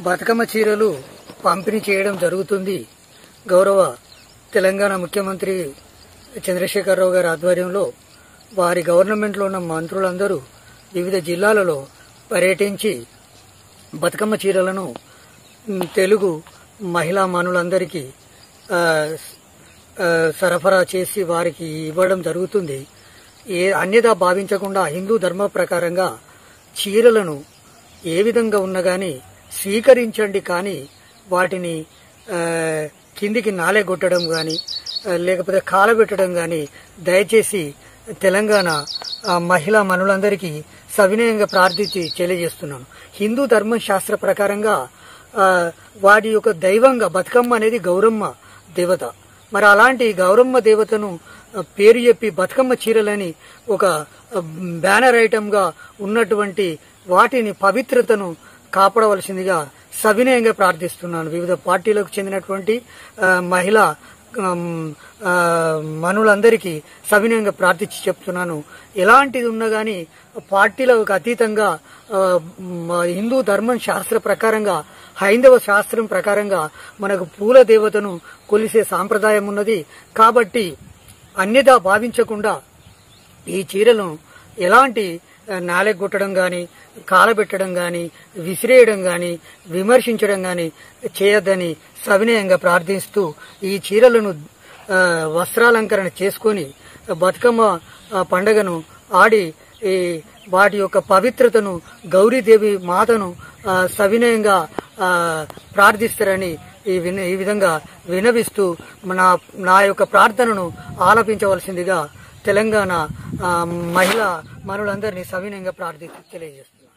బతుకమ్మ చీరలు పంపిణీ చేయడం జరుగుతుంది గౌరవ తెలంగాణ ముఖ్యమంత్రి చంద్రశేఖరరావు గారి ఆధ్వర్యంలో వారి గవర్నమెంట్లో ఉన్న మంత్రులందరూ వివిధ జిల్లాలలో పర్యటించి బతుకమ్మ చీరలను మ్, తెలుగు మహిళా మనులందరికీ ఆ, ఆ, సరఫరా చేసి వారికి ఇవ్వడం జరుగుతుంది ఏ అన్యదా భావించకుండా హిందూ ధర్మ ప్రకారంగా చీరలను ఏ విధంగా ఉన్నా గాని స్వీకరించండి కానీ వాటిని ఆ, కిందికి నాలెగొట్టడం గాని ఆ, లేకపోతే కాలబెట్టడం గాని దయచేసి తెలంగాణ ఆ, మహిళా మనులందరికీ సవినయంగా ప్రార్థించి తెలియజేస్తున్నాను హిందూ ధర్మ శాస్త్ర ప్రకారంగా ఆ, వాడి యొక్క దైవంగా బతుకమ్మ అనేది గౌరమ్మ దేవత మరి అలాంటి గౌరమ్మ దేవతను ఆ, పేరు చెప్పి బతుకమ్మ చీరలని ఒక ఆ, బ్యానర్ ఐటమ్ గా ఉన్నటువంటి వాటిని పవిత్రతను కాపాడవలసిందిగా సవినయంగా ప్రార్థిస్తున్నాను వివిధ పార్టీలకు చెందినటువంటి ఆ, మహిళా ఆమ్, ఆ, మనులందరికీ సవినయంగా ప్రార్థించి చెప్తున్నాను ఎలాంటిది ఉన్నా గానీ పార్టీలకు అతీతంగా ఆ, మ- హిందూ ధర్మం శాస్త్ర ప్రకారంగా హైందవ శాస్త్రం ప్రకారంగా మనకు పూల దేవతను కొలిసే సాంప్రదాయం ఉన్నది కాబట్టి అన్యదా భావించకుండా ఈ చీరలను ఎలాంటి ఆ, నాలెగొట్టడం గాని కాలబెట్టడం గాని విసిరేయడం గాని విమర్శించడం గాని చేయొద్దని సవినయంగా ప్రార్థిస్తూ ఈ చీరలను ఆ, వస్త్రాలంకరణ చేసుకొని బతుకమ్మ ఆ, పండగను ఆడి ఈ వాటి యొక్క పవిత్రతను గౌరీదేవి మాతను ఆ, సవినయంగా ఆ, ప్రార్థిస్తారని ఈ విన ఈ విధంగా వినవిస్తూ నా నా యొక్క ప్రార్థనను ఆలపించవలసిందిగా తెలంగాణ ఆ, మహిళా మనులందరినీ సవినయంగా ప్రార్థిస్తూ తెలియజేస్తున్నాను